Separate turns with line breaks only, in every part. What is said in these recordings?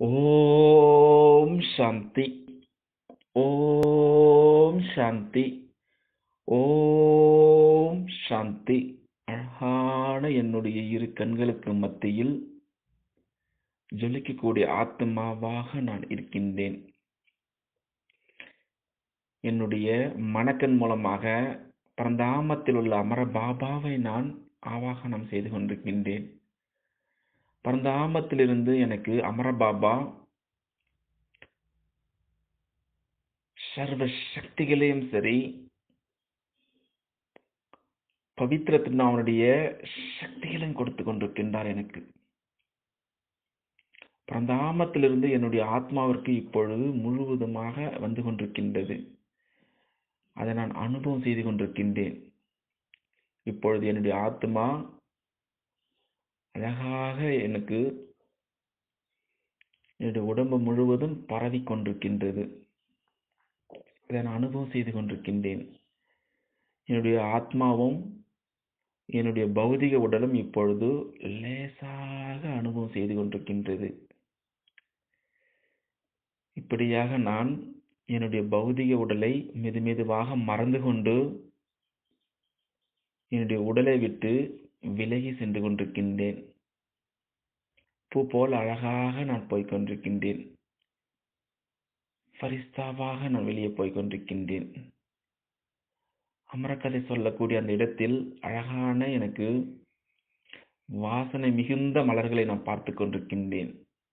ஓம் சாந்தி ஓம் சாந்தி ஓம் சாந்தி அழகான என்னுடைய இரு கண்களுக்கு மத்தியில் ஜொலிக்கக்கூடிய ஆத்மாவாக நான் இருக்கின்றேன் என்னுடைய மனக்கண் மூலமாக பரந்தாமத்தில் உள்ள அமர பாபாவை நான் ஆவாகனம் செய்து கொண்டிருக்கின்றேன் பரந்தாமத்திலிருந்து எனக்கு அமர பாபா சர்வ சக்திகளையும் சரி பவித்திரத்தின் அவனுடைய சக்திகளையும் கொடுத்து கொண்டிருக்கின்றார் எனக்கு பரந்தாமத்திலிருந்து என்னுடைய ஆத்மாவிற்கு இப்பொழுது முழுவதுமாக வந்து கொண்டிருக்கின்றது அதை நான் அனுபவம் செய்து கொண்டிருக்கின்றேன் இப்பொழுது என்னுடைய ஆத்மா அழகாக எனக்கு என்னுடைய உடம்பு முழுவதும் பரவி கொண்டிருக்கின்றது இதை நான் அனுபவம் செய்து கொண்டிருக்கின்றேன் என்னுடைய ஆத்மாவும் என்னுடைய பௌதிக உடலும் இப்பொழுது லேசாக அனுபவம் செய்து கொண்டிருக்கின்றது இப்படியாக நான் என்னுடைய பௌதிக உடலை மெது மெதுவாக மறந்து கொண்டு என்னுடைய உடலை விட்டு விலகி சென்று கொண்டிருக்கின்றேன் பூ போல் அழகாக நான் போய்கொண்டிருக்கின்றேன் ஃபரிஸ்தாவாக நான் வெளியே போய்கொண்டிருக்கின்றேன் அமரக்கதை சொல்லக்கூடிய அந்த இடத்தில் அழகான எனக்கு வாசனை மிகுந்த மலர்களை நான் பார்த்து கொண்டிருக்கின்றேன்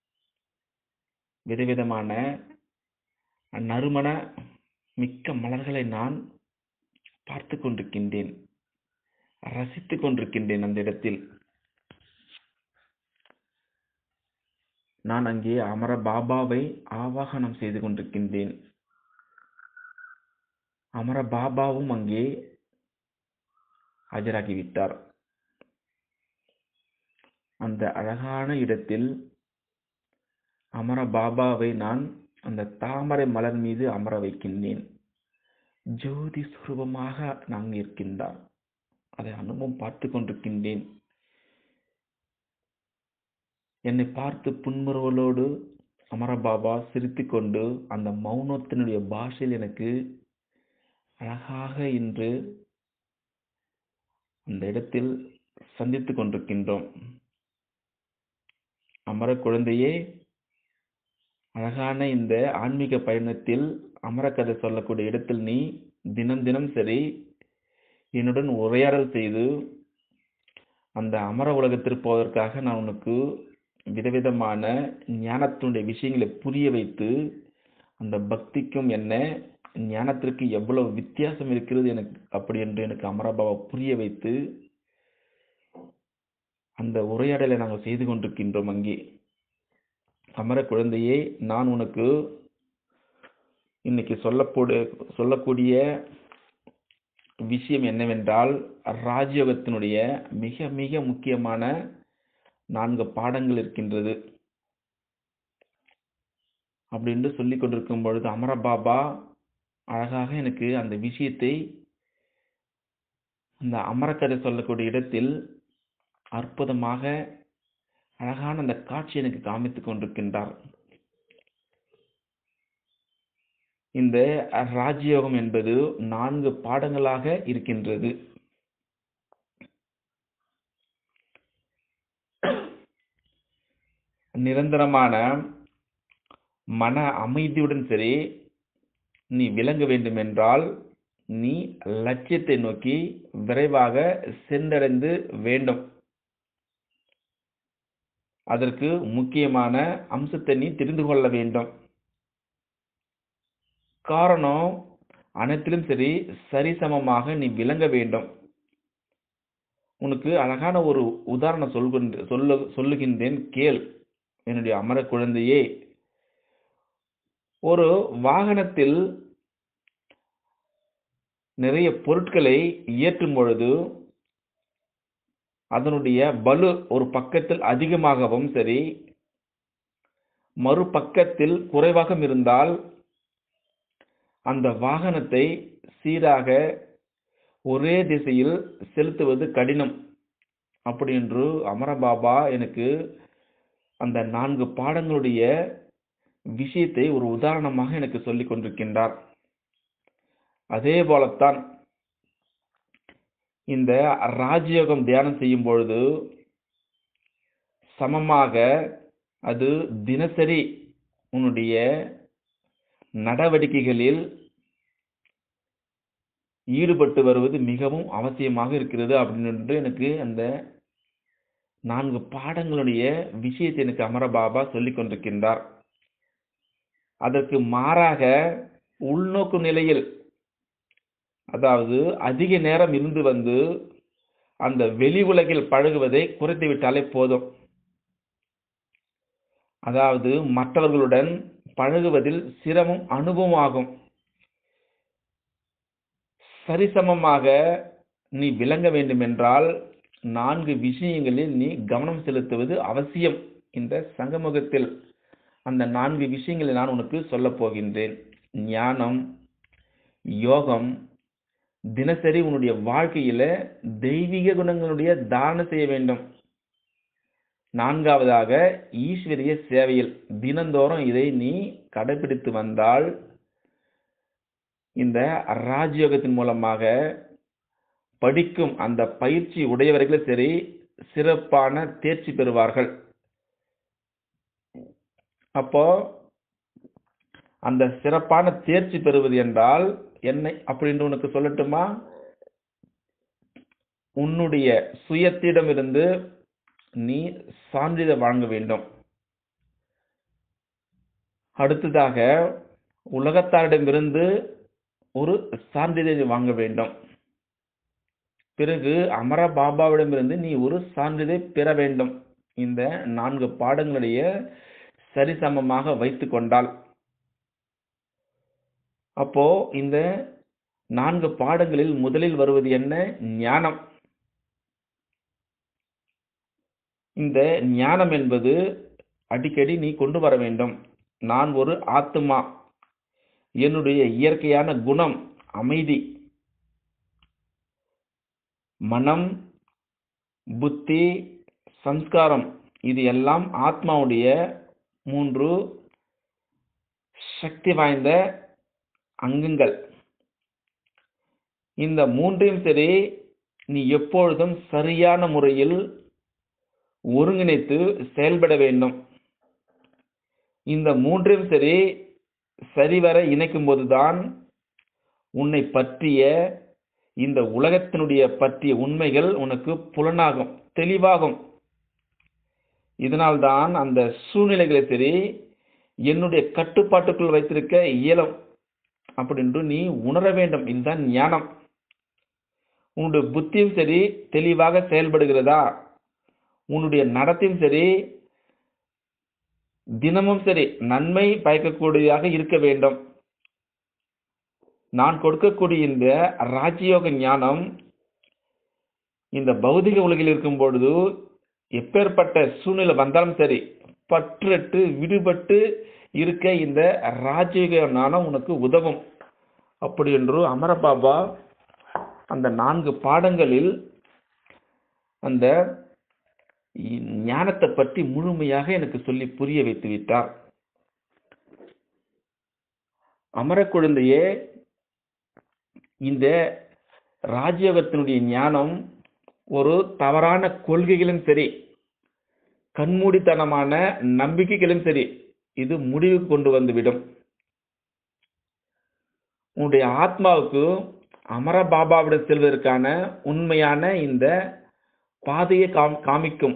விதவிதமான நறுமண மிக்க மலர்களை நான் பார்த்து கொண்டிருக்கின்றேன் ரசித்துக் கொண்டிருக்கின்றேன் அந்த இடத்தில் நான் அங்கே அமர பாபாவை ஆவாகனம் செய்து கொண்டிருக்கின்றேன் அமர பாபாவும் அங்கே ஆஜராகிவிட்டார் அந்த அழகான இடத்தில் அமர பாபாவை நான் அந்த தாமரை மலர் மீது அமர வைக்கின்றேன் ஜோதி சுரூபமாக நான் இருக்கின்றார் அதை அனுபவம் பார்த்து கொண்டிருக்கின்றேன் என்னை பார்த்து புன்முறுவலோடு அமரபாபா சிரித்து கொண்டு அந்த மௌனத்தினுடைய பாஷையில் எனக்கு அழகாக இன்று அந்த இடத்தில் சந்தித்து கொண்டிருக்கின்றோம் அமர குழந்தையே அழகான இந்த ஆன்மீக பயணத்தில் அமரக்கதை சொல்லக்கூடிய இடத்தில் நீ தினம் தினம் சரி என்னுடன் உரையாடல் செய்து அந்த அமர உலகத்திற்கு போவதற்காக நான் உனக்கு விதவிதமான ஞானத்தினுடைய விஷயங்களை புரிய வைத்து அந்த பக்திக்கும் என்ன ஞானத்திற்கு எவ்வளவு வித்தியாசம் இருக்கிறது எனக்கு அப்படி என்று எனக்கு அமரபாபா புரிய வைத்து அந்த உரையாடலை நாங்கள் செய்து கொண்டிருக்கின்றோம் அங்கே அமர குழந்தையே நான் உனக்கு இன்னைக்கு சொல்லப்போடு சொல்லக்கூடிய விஷயம் என்னவென்றால் ராஜயோகத்தினுடைய மிக மிக முக்கியமான நான்கு பாடங்கள் இருக்கின்றது அப்படின்னு சொல்லி கொண்டிருக்கும் பொழுது அமரபாபா அழகாக எனக்கு அந்த விஷயத்தை அந்த அமரக்கதை சொல்லக்கூடிய இடத்தில் அற்புதமாக அழகான அந்த காட்சி எனக்கு காமித்துக் கொண்டிருக்கின்றார் இந்த ராஜயோகம் என்பது நான்கு பாடங்களாக இருக்கின்றது நிரந்தரமான மன அமைதியுடன் சரி நீ விளங்க வேண்டும் என்றால் நீ லட்சியத்தை நோக்கி விரைவாக சென்றடைந்து வேண்டும் அதற்கு முக்கியமான அம்சத்தை நீ தெரிந்து கொள்ள வேண்டும் காரணம் அனைத்திலும் சரி சரிசமமாக நீ விளங்க வேண்டும் உனக்கு அழகான ஒரு உதாரணம் சொல்கின்ற சொல்ல சொல்லுகின்றேன் கேள் என்னுடைய அமர குழந்தையே ஒரு வாகனத்தில் நிறைய பொருட்களை ஏற்றும் பொழுது அதனுடைய பலு ஒரு பக்கத்தில் அதிகமாகவும் சரி மறுபக்கத்தில் குறைவாகவும் இருந்தால் அந்த வாகனத்தை சீராக ஒரே திசையில் செலுத்துவது கடினம் அப்படி என்று அமரபாபா எனக்கு அந்த நான்கு பாடங்களுடைய விஷயத்தை ஒரு உதாரணமாக எனக்கு சொல்லிக் கொண்டிருக்கின்றார் அதே போலத்தான் இந்த ராஜயோகம் தியானம் செய்யும் பொழுது சமமாக அது தினசரி உன்னுடைய நடவடிக்கைகளில் ஈடுபட்டு வருவது மிகவும் அவசியமாக இருக்கிறது அப்படின்னு எனக்கு அந்த நான்கு பாடங்களுடைய விஷயத்தை எனக்கு அமர பாபா சொல்லிக் கொண்டிருக்கின்றார் அதற்கு மாறாக உள்நோக்கு நிலையில் அதாவது அதிக நேரம் இருந்து வந்து அந்த வெளி உலகில் பழகுவதை குறைத்து விட்டாலே போதும் அதாவது மற்றவர்களுடன் பழகுவதில் சிரமம் அனுபவமாகும் சரிசமமாக நீ விளங்க வேண்டும் என்றால் நான்கு விஷயங்களில் நீ கவனம் செலுத்துவது அவசியம் இந்த சங்கமுகத்தில் அந்த நான்கு விஷயங்களை நான் உனக்கு சொல்லப் போகின்றேன் ஞானம் யோகம் தினசரி உன்னுடைய வாழ்க்கையில தெய்வீக குணங்களுடைய தாரணம் செய்ய வேண்டும் நான்காவதாக ஈஸ்வரிய சேவையில் தினந்தோறும் இதை நீ கடைபிடித்து வந்தால் இந்த ராஜயோகத்தின் மூலமாக படிக்கும் அந்த பயிற்சி உடையவர்களும் சரி சிறப்பான தேர்ச்சி பெறுவார்கள் அப்போ அந்த சிறப்பான தேர்ச்சி பெறுவது என்றால் என்னை அப்படின்னு உனக்கு சொல்லட்டுமா உன்னுடைய சுயத்திடமிருந்து நீ சான்றிதழ் வழங்க வேண்டும் அடுத்ததாக உலகத்தாரிடமிருந்து ஒரு சான்றிதழ் வாங்க வேண்டும் பிறகு அமர பாபாவிடமிருந்து நீ ஒரு சான்றிதழ் பெற வேண்டும் இந்த நான்கு பாடங்களுடைய சரிசமமாக வைத்து கொண்டால் அப்போ இந்த நான்கு பாடங்களில் முதலில் வருவது என்ன ஞானம் இந்த ஞானம் என்பது அடிக்கடி நீ கொண்டு வர வேண்டும் நான் ஒரு ஆத்துமா என்னுடைய இயற்கையான குணம் அமைதி மனம் புத்தி சம்ஸ்காரம் இது எல்லாம் ஆத்மாவுடைய மூன்று சக்தி வாய்ந்த அங்கங்கள் இந்த மூன்றையும் சரி நீ எப்பொழுதும் சரியான முறையில் ஒருங்கிணைத்து செயல்பட வேண்டும் இந்த மூன்றையும் சரி சரிவர இணைக்கும் போதுதான் உன்னை பற்றிய இந்த உலகத்தினுடைய பற்றிய உண்மைகள் உனக்கு புலனாகும் தெளிவாகும் இதனால்தான் அந்த சூழ்நிலைகளை சரி என்னுடைய கட்டுப்பாட்டுக்குள் வைத்திருக்க இயலும் அப்படின்று நீ உணர வேண்டும் இதுதான் ஞானம் உன்னுடைய புத்தியும் சரி தெளிவாக செயல்படுகிறதா உன்னுடைய நடத்தையும் சரி தினமும் சரி நன்மை பயக்கக்கூடியதாக இருக்க வேண்டும் நான் கொடுக்கக்கூடிய இந்த ராஜயோக ஞானம் இந்த பௌதிக உலகில் இருக்கும் பொழுது எப்பேற்பட்ட சூழ்நிலை வந்தாலும் சரி பற்றட்டு விடுபட்டு இருக்க இந்த ராஜயோக ஞானம் உனக்கு உதவும் அப்படி என்று அமரபாபா அந்த நான்கு பாடங்களில் அந்த ஞானத்தை பற்றி முழுமையாக எனக்கு சொல்லி புரிய வைத்து விட்டார் அமர குழந்தையே இந்த ராஜயோகத்தினுடைய ஞானம் ஒரு தவறான கொள்கைகளும் சரி கண்மூடித்தனமான நம்பிக்கைகளும் சரி இது முடிவுக்கு கொண்டு வந்துவிடும் உன்னுடைய ஆத்மாவுக்கு அமர பாபாவிடம் செல்வதற்கான உண்மையான இந்த பாதையை காமிக்கும்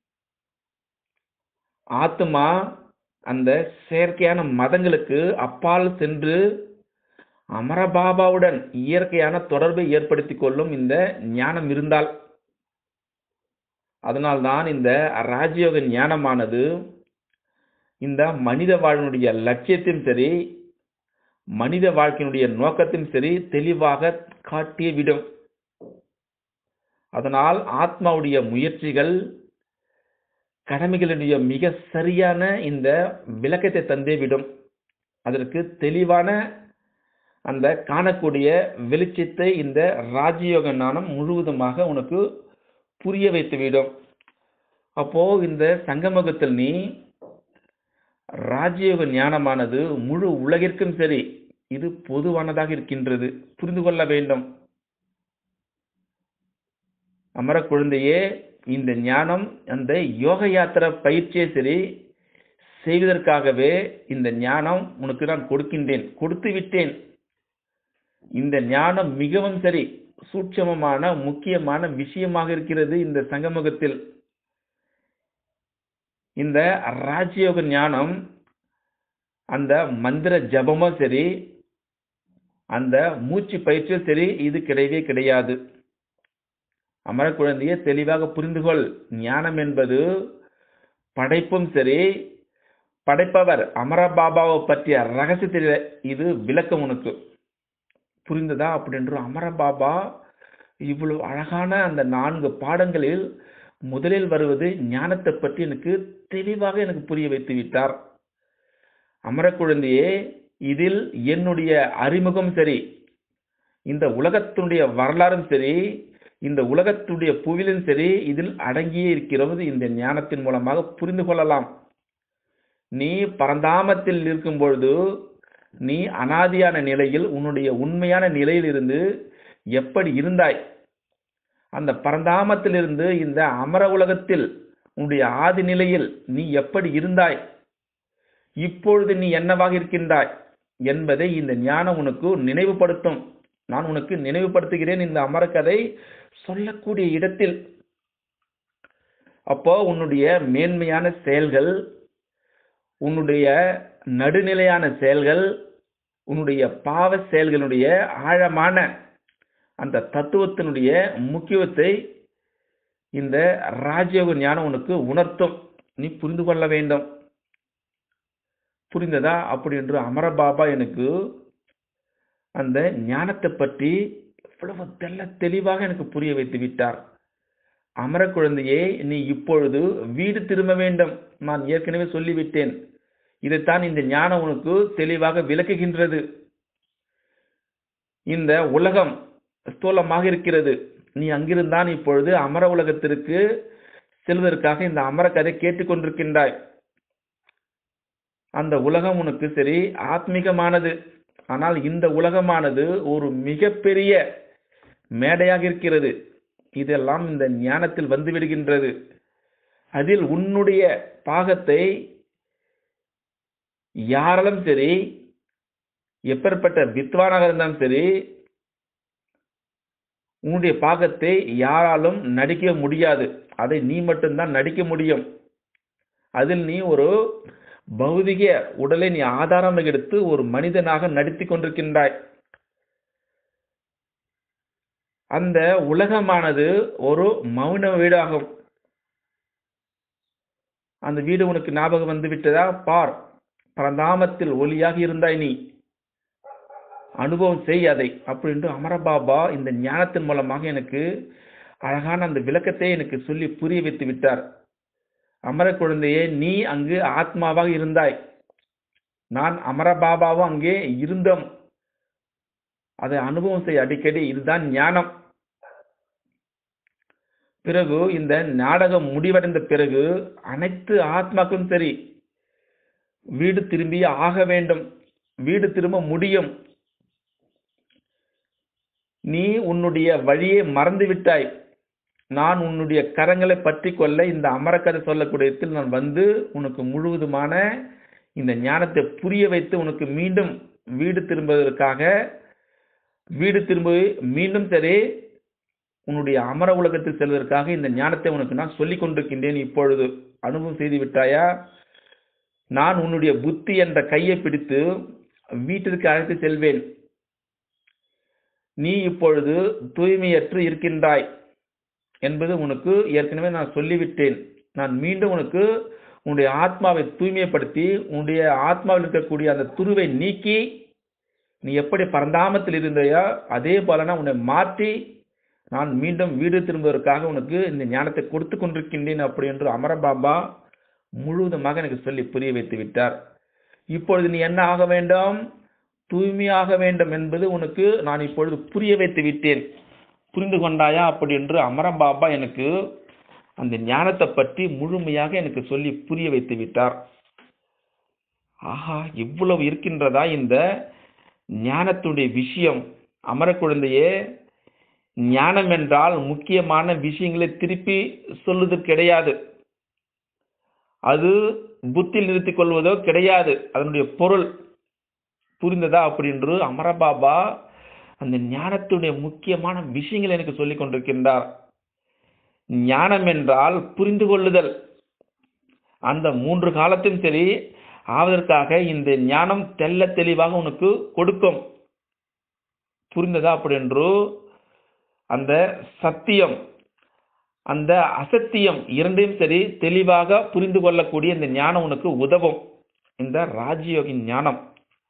ஆத்மா அந்த செயற்கையான மதங்களுக்கு அப்பால் சென்று அமரபாபாவுடன் இயற்கையான தொடர்பை ஏற்படுத்திக் கொள்ளும் இந்த ஞானம் இருந்தால் அதனால்தான் இந்த ராஜயோக ஞானமானது இந்த மனித வாழ்வினுடைய லட்சியத்தையும் சரி மனித வாழ்க்கையினுடைய நோக்கத்தையும் சரி தெளிவாக காட்டிய விடும் அதனால் ஆத்மாவுடைய முயற்சிகள் கடமைகளுடைய மிக சரியான இந்த விளக்கத்தை தந்தே விடும் அதற்கு தெளிவான அந்த காணக்கூடிய வெளிச்சத்தை இந்த ராஜயோக ஞானம் முழுவதுமாக உனக்கு புரிய வைத்துவிடும் அப்போ இந்த சங்கமகத்தில் நீ ராஜயோக ஞானமானது முழு உலகிற்கும் சரி இது பொதுவானதாக இருக்கின்றது புரிந்து கொள்ள வேண்டும் அமர குழந்தையே இந்த ஞானம் அந்த யோக யாத்திரை பயிற்சியை சரி செய்வதற்காகவே இந்த ஞானம் உனக்கு நான் கொடுக்கின்றேன் கொடுத்து விட்டேன் இந்த ஞானம் மிகவும் சரி சூட்சமமான முக்கியமான விஷயமாக இருக்கிறது இந்த சங்கமுகத்தில் இந்த ராஜயோக ஞானம் அந்த மந்திர ஜபமும் சரி அந்த மூச்சு பயிற்சியும் சரி இது கிடையவே கிடையாது அமர குழந்தையை தெளிவாக புரிந்து கொள் ஞானம் என்பது படைப்பும் சரி படைப்பவர் அமர பாபாவை பற்றிய ரகசியத்தில் இது விளக்கம் உனக்கு புரிந்ததா அப்படின்ற அமர பாபா இவ்வளவு அழகான அந்த நான்கு பாடங்களில் முதலில் வருவது ஞானத்தை பற்றி எனக்கு தெளிவாக எனக்கு புரிய வைத்து விட்டார் அமர குழந்தையே இதில் என்னுடைய அறிமுகம் சரி இந்த உலகத்தினுடைய வரலாறும் சரி இந்த உலகத்துடைய புவிலும் சரி இதில் அடங்கியே இருக்கிறது இந்த ஞானத்தின் மூலமாக புரிந்து கொள்ளலாம் நீ பரந்தாமத்தில் இருக்கும் பொழுது நீ அனாதியான நிலையில் உன்னுடைய உண்மையான நிலையில் இருந்து எப்படி இருந்தாய் அந்த பரந்தாமத்திலிருந்து இந்த அமர உலகத்தில் உன்னுடைய ஆதி நிலையில் நீ எப்படி இருந்தாய் இப்பொழுது நீ என்னவாக இருக்கின்றாய் என்பதை இந்த ஞானம் உனக்கு நினைவுபடுத்தும் நான் உனக்கு நினைவுபடுத்துகிறேன் இந்த அமர கதை சொல்லக்கூடிய இடத்தில் அப்போ உன்னுடைய மேன்மையான செயல்கள் உன்னுடைய நடுநிலையான செயல்கள் உன்னுடைய பாவ செயல்களுடைய ஆழமான அந்த தத்துவத்தினுடைய முக்கியத்தை இந்த ராஜயோக ஞானம் உனக்கு உணர்த்தும் நீ புரிந்து கொள்ள வேண்டும் புரிந்ததா அப்படி என்று அமரபாபா எனக்கு அந்த ஞானத்தை பற்றி எவ்வளவு தெல்ல தெளிவாக எனக்கு புரிய வைத்து விட்டார் அமர குழந்தையே நீ இப்பொழுது வீடு திரும்ப வேண்டும் நான் ஏற்கனவே சொல்லிவிட்டேன் இதைத்தான் இந்த ஞானம் உனக்கு தெளிவாக விளக்குகின்றது இந்த உலகம் ஸ்தூலமாக இருக்கிறது நீ அங்கிருந்தான் இப்பொழுது அமர உலகத்திற்கு செல்வதற்காக இந்த அமர கதை கேட்டுக்கொண்டிருக்கின்றாய் அந்த உலகம் உனக்கு சரி ஆத்மீகமானது ஆனால் இந்த உலகமானது ஒரு மிகப்பெரிய மேடையாக இருக்கிறது இதெல்லாம் இந்த ஞானத்தில் வந்து விடுகின்றது அதில் உன்னுடைய பாகத்தை யாராலும் சரி எப்பேற்பட்ட வித்வானாக இருந்தாலும் சரி உன்னுடைய பாகத்தை யாராலும் நடிக்க முடியாது அதை நீ மட்டும்தான் நடிக்க முடியும் அதில் நீ ஒரு பௌதிக உடலை நீ ஆதாரமாக எடுத்து ஒரு மனிதனாக நடித்து கொண்டிருக்கின்றாய் அந்த உலகமானது ஒரு மௌன வீடாகும் அந்த வீடு உனக்கு ஞாபகம் வந்து விட்டதா பார் பரந்தாமத்தில் ஒளியாக இருந்தாய் நீ அனுபவம் செய் அதை அப்படின்ட்டு அமரபாபா இந்த ஞானத்தின் மூலமாக எனக்கு அழகான அந்த விளக்கத்தை எனக்கு சொல்லி புரிய வைத்து விட்டார் அமர குழந்தையே நீ அங்கு ஆத்மாவாக இருந்தாய் நான் அமரபாபாவும் அங்கே இருந்தோம் அதை அனுபவம் செய் அடிக்கடி இதுதான் ஞானம் பிறகு இந்த நாடகம் முடிவடைந்த பிறகு அனைத்து ஆத்மாக்களும் சரி வீடு திரும்பி ஆக வேண்டும் வீடு திரும்ப முடியும் நீ உன்னுடைய வழியை மறந்து விட்டாய் நான் உன்னுடைய கரங்களை பற்றி கொள்ள இந்த அமரக்கதை சொல்லக்கூடிய இடத்தில் நான் வந்து உனக்கு முழுவதுமான இந்த ஞானத்தை புரிய வைத்து உனக்கு மீண்டும் வீடு திரும்புவதற்காக வீடு திரும்ப மீண்டும் சரி உன்னுடைய அமர உலகத்தில் செல்வதற்காக இந்த ஞானத்தை உனக்கு நான் சொல்லிக் கொண்டிருக்கின்றேன் இப்பொழுது அனுபவம் செய்து விட்டாயா நான் உன்னுடைய புத்தி என்ற கையை பிடித்து வீட்டிற்கு அழைத்து செல்வேன் நீ இப்பொழுது தூய்மையற்று இருக்கின்றாய் என்பது உனக்கு ஏற்கனவே நான் சொல்லிவிட்டேன் நான் மீண்டும் உனக்கு உன்னுடைய ஆத்மாவை தூய்மைப்படுத்தி உன்னுடைய ஆத்மாவில் இருக்கக்கூடிய அந்த துருவை நீக்கி நீ எப்படி பரந்தாமத்தில் இருந்தாயோ அதே போல நான் உன்னை மாற்றி நான் மீண்டும் வீடு திரும்புவதற்காக உனக்கு இந்த ஞானத்தை கொடுத்து கொண்டிருக்கின்றேன் அப்படி என்று அமரபாபா முழுவதுமாக எனக்கு சொல்லி புரிய வைத்து விட்டார் இப்பொழுது நீ என்ன ஆக வேண்டும் தூய்மையாக வேண்டும் என்பது உனக்கு நான் இப்பொழுது புரிய வைத்து விட்டேன் புரிந்து கொண்டாயா அப்படி என்று அமரபாபா எனக்கு அந்த ஞானத்தை பற்றி முழுமையாக எனக்கு சொல்லி புரிய வைத்து விட்டார் ஆஹா இவ்வளவு இருக்கின்றதா இந்த ஞானத்துடைய விஷயம் அமர குழந்தையே ஞானம் என்றால் முக்கியமான விஷயங்களை திருப்பி சொல்லுவது கிடையாது அது புத்தியில் நிறுத்திக் கொள்வதோ கிடையாது அதனுடைய பொருள் புரிந்ததா அப்படின்று அமரபாபா அந்த ஞானத்துடைய முக்கியமான விஷயங்களை எனக்கு சொல்லிக் கொண்டிருக்கின்றார் ஞானம் என்றால் புரிந்து கொள்ளுதல் அந்த மூன்று காலத்தையும் சரி ஆவதற்காக இந்த ஞானம் தெல்ல தெளிவாக உனக்கு கொடுக்கும் புரிந்ததா அப்படின்று அந்த சத்தியம் அந்த அசத்தியம் இரண்டையும் சரி தெளிவாக புரிந்து கொள்ளக்கூடிய இந்த ஞானம் உனக்கு உதவும் இந்த ராஜயோகி ஞானம்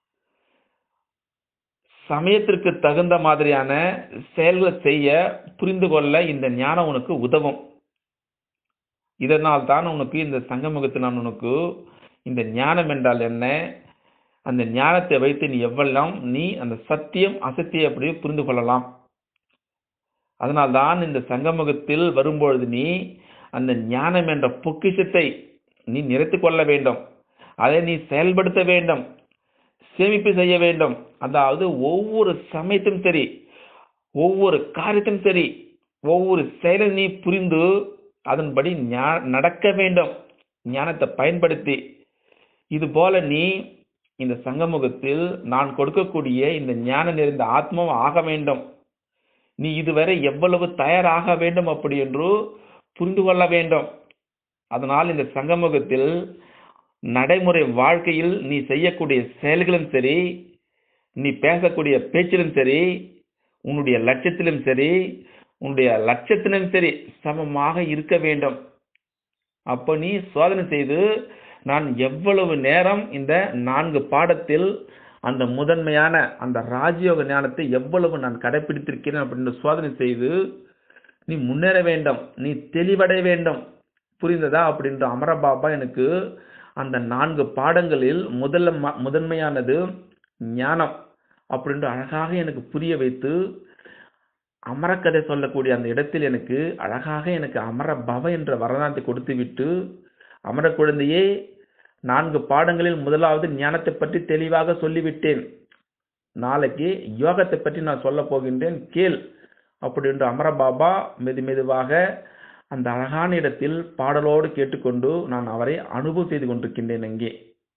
சமயத்திற்கு தகுந்த மாதிரியான செயல்களை செய்ய புரிந்து கொள்ள இந்த ஞானம் உனக்கு உதவும் இதனால் தான் உனக்கு இந்த சங்கமுகத்தில் நான் உனக்கு இந்த ஞானம் என்றால் என்ன அந்த ஞானத்தை வைத்து நீ எவ்வளவு நீ அந்த சத்தியம் அசத்தியம் அப்படி புரிந்து கொள்ளலாம் அதனால்தான் இந்த சங்கமுகத்தில் வரும்பொழுது நீ அந்த ஞானம் என்ற பொக்கிஷத்தை நீ நிறைத்து கொள்ள வேண்டும் அதை நீ செயல்படுத்த வேண்டும் சேமிப்பு செய்ய வேண்டும் அதாவது ஒவ்வொரு சமயத்தும் சரி ஒவ்வொரு காரியத்தும் சரி ஒவ்வொரு செயலை நீ புரிந்து அதன்படி நடக்க வேண்டும் ஞானத்தை பயன்படுத்தி இது போல நீ இந்த சங்கமுகத்தில் நான் கொடுக்கக்கூடிய இந்த ஞான நிறைந்த ஆத்மாவும் ஆக வேண்டும் நீ இதுவரை எவ்வளவு தயாராக வேண்டும் அப்படி என்று புரிந்து கொள்ள வேண்டும் அதனால் இந்த சங்கமுகத்தில் நடைமுறை வாழ்க்கையில் நீ செய்யக்கூடிய செயல்களும் சரி நீ பேசக்கூடிய பேச்சிலும் சரி உன்னுடைய லட்சத்திலும் சரி உன்னுடைய லட்சத்திலும் சரி சமமாக இருக்க வேண்டும் அப்போ நீ சோதனை செய்து நான் எவ்வளவு நேரம் இந்த நான்கு பாடத்தில் அந்த முதன்மையான அந்த ராஜயோக ஞானத்தை எவ்வளவு நான் கடைபிடித்திருக்கிறேன் அப்படின்னு சோதனை செய்து நீ முன்னேற வேண்டும் நீ தெளிவடைய வேண்டும் புரிந்ததா அப்படின்ற அமரபாபா எனக்கு அந்த நான்கு பாடங்களில் முதல்ல முதன்மையானது ஞானம் அப்படின்று அழகாக எனக்கு புரிய வைத்து அமரக்கதை சொல்லக்கூடிய அந்த இடத்தில் எனக்கு அழகாக எனக்கு அமர பவ என்ற வரலாற்றை கொடுத்து விட்டு அமர குழந்தையே நான்கு பாடங்களில் முதலாவது ஞானத்தை பற்றி தெளிவாக சொல்லிவிட்டேன் நாளைக்கு யோகத்தை பற்றி நான் சொல்ல போகின்றேன் கேள் அப்படின்ற அமரபாபா மெது மெதுவாக அந்த அழகான இடத்தில் பாடலோடு கேட்டுக்கொண்டு நான் அவரை அனுபவம் செய்து கொண்டிருக்கின்றேன் அங்கே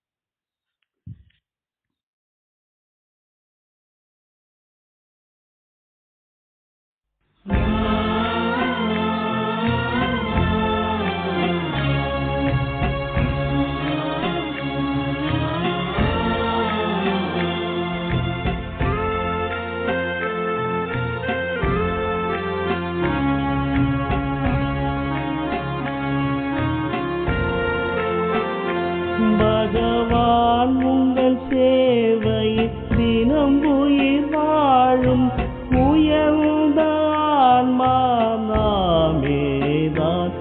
பகவான் உங்கள் சேவை தினம் உயிர் வாழும் உயர்ந்த ஆன்மா நாமேதான்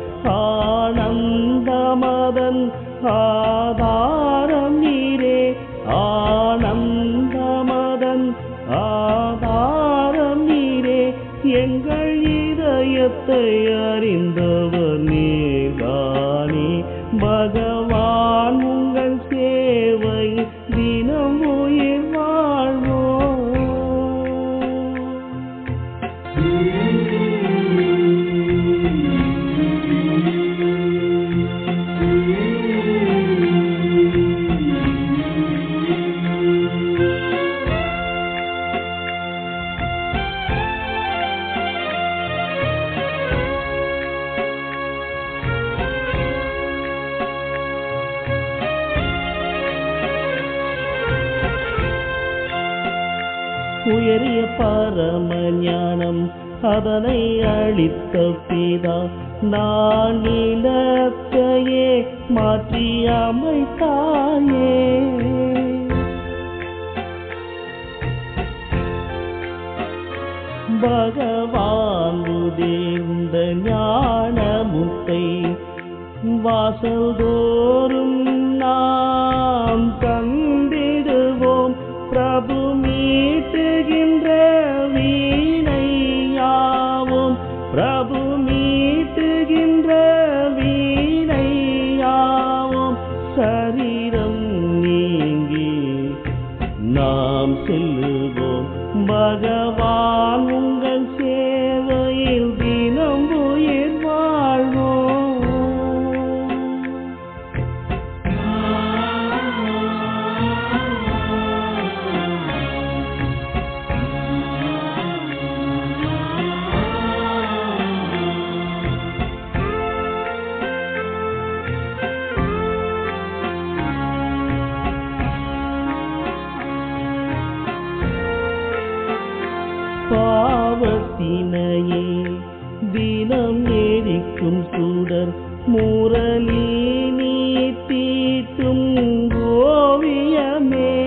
ஆனந்தமதன் ஆதாரம் நீரே ஆனந்தமதன் ஆதாரம் நீரே எங்கள் இதயத்தை அறிந்தவர் நீர்தானே பகவான் உங்கள் சேவை தினம் உயிர் வாழ்வோம் உயரிய பரம ஞானம் அதனை அளித்த பிதா நான் இலக்கையே மாற்றி அமைத்தாயே பகவான் உதிர்ந்த ஞானமுத்தை வாசல் தோறும் நாம் கண்டிடுவோம் பிரபு மீட்டுகின்ற வீணையாவும் பிரபு மீட்டுகின்ற ஆயிரம் நீங்கி நாம் செல்லுவோம் பகவான் உங்கள் சேவையில் தினம் உயிர் வாழ்வோம் பாவத்தினையே தினம் எரிக்கும் சுடர் முரளி நீ தீட்டும் ஓவியமே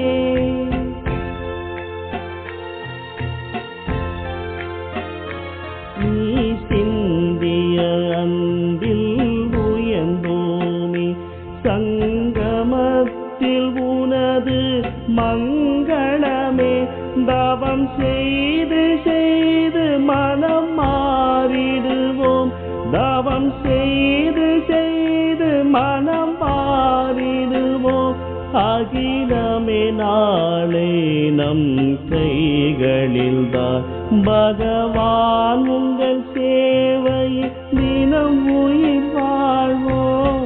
நீ சிந்திய அன்பில் உயர்ந்தோமே சங்கமத்தில் உனது மங்களமே தவம் செய்து செய்து மனம் மாறிடுவோம் தவம் செய்து செய்து மனம் மாறிடுவோம் அகிலமே நாளை நம் கைகளில்தான் பகவான் உங்கள் சேவை தினம் உயிர் வாழ்வோம்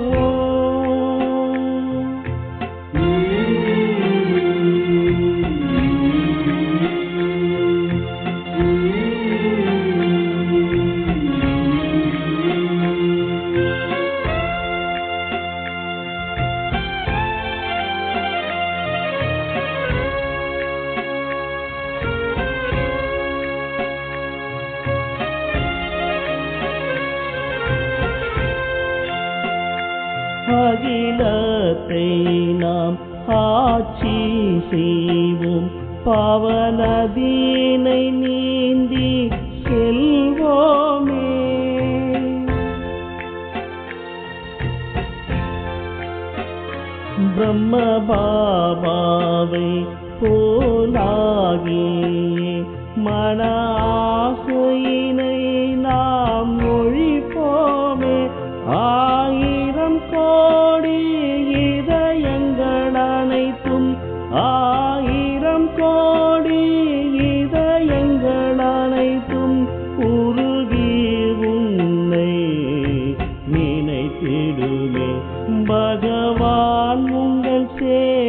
அகிலத்தை நாம் ஆட்சி செய்வோம் பவனதீனை நீந்தி செல்வோமே பிரம்ம பாபாவை போலாகி மன ஆசையினை நாம் ஒழிப்போமே ஆயிரம் கோடி இதயங்கள் அனைத்தும் ஆயிரம் கோடி இதயங்கள் அனைத்தும் உருகி உன்னை நினைத்திடுமே பகவான் உங்கள் சே